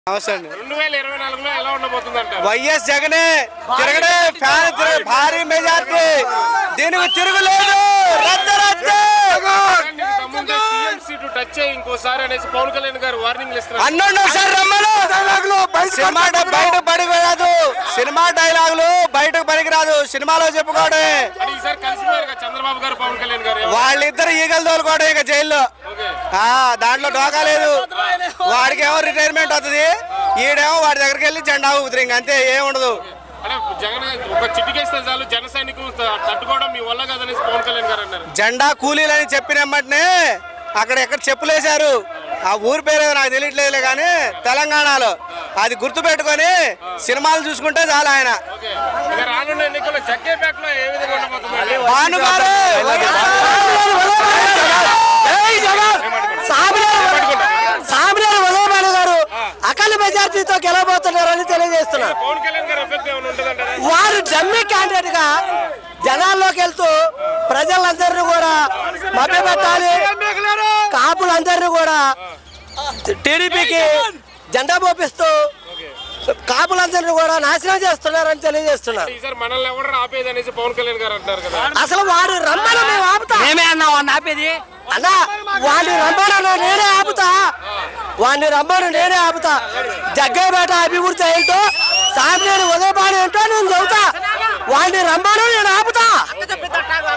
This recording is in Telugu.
నమస్తే అండి రెండు వేల ఇరవై నాలుగులో ఎలా ఉండబోతుంది అంటారు వైఎస్ జగనే తిరగడే ఫ్యాన్ తిరగ భారీ మెజార్టీ దీనికి తిరుగులేదు రద్దు రద్దు సీఎం సీటు టచ్ అయ్యి ఇంకోసారి అనేసి పవన్ కళ్యాణ్ గారు వార్నింగ్ ఇస్తున్నారు అన్నండి ఒకసారి రమ్మను సినిమా డ- బయట పనికి రాదు సినిమా డైలాగులు బయటకు పనికి రాదు సినిమాలో చెప్పుకోవడమే అంటే ఈసారి కలిసిపోయారు కదా చంద్రబాబు గారు పవన్ కళ్యాణ్ గారు వాళ్ళిద్దరు ఈగలు తోలుకోవడం ఇక జైల్లో ఓకే ఆ దాంట్లో డోకా లేదు వాడికి ఏమో రిటైర్మెంట్ అవుతుంది ఈడేమో వాడి దగ్గరికి వెళ్ళి జెండా ఊపుతుంది ఇంక అంతే ఏం ఉండదు అంటే జగన్ ఒక చిటికేస్తే చాలు జన సైనికులు త- తట్టుకోవడం మీ వల్ల కాదనేసి పవన్ కళ్యాణ్ గారు అన్నారు జెండా కూలీలని చెప్పిన వెంటనే అక్కడ ఎక్కడ చెప్పులేశారు ఆ ఊరి పేరు ఏదో నాకు తెలియట్లేదులే కానీ తెలంగాణలో అది గుర్తు పెట్టుకొని సినిమాలు చూసుకుంటే చాలు ఆయన ఓకే ఇక రానున్న ఎన్నికల్లో జగ్గేపేటలో ఏ విధంగా ఉండబోతుంది భాను గారు సామినేని ఉదయభాను గారు అకాల మెజార్టీతో గెలవబోతున్నారని తెలియజేస్తున్నారు పవన్ కళ్యాణ్ గారు ఎఫెక్ట్ ఏమైనా ఉంటుందంటారా వారు డమ్మీ క్యాండిడేట్ గా జనాల్లోకి వెళ్తూ ప్రజలందరినీ కూడా మభ్యపెట్టాలి కాపులందరినీ కూడా టీడీపీకి జెండా పోపిస్తూ కాపులందరినీ కూడా నాశనం చేస్తున్నారని తెలియజేస్తున్నారు ఈసారి మనల్ని ఎవరు ఆపేది అనేసి పవన్ కళ్యాణ్ గారు అంటారు కదా అసలు వాడు రమ్మని మేము ఆపుతా మేమే అన్నాం వాడిని ఆపేది అన్నా వాడిని రమ్మను నేనే ఆపుతా వాడిని రమ్మను నేనే ఆపుతా జగ్గయ్యపేట అభివృద్ధి ఏంటో సామినేని ఉదయపాడు ఏంటో నేను చెబుతా వాడిని రమ్మను నేను ఆపుతా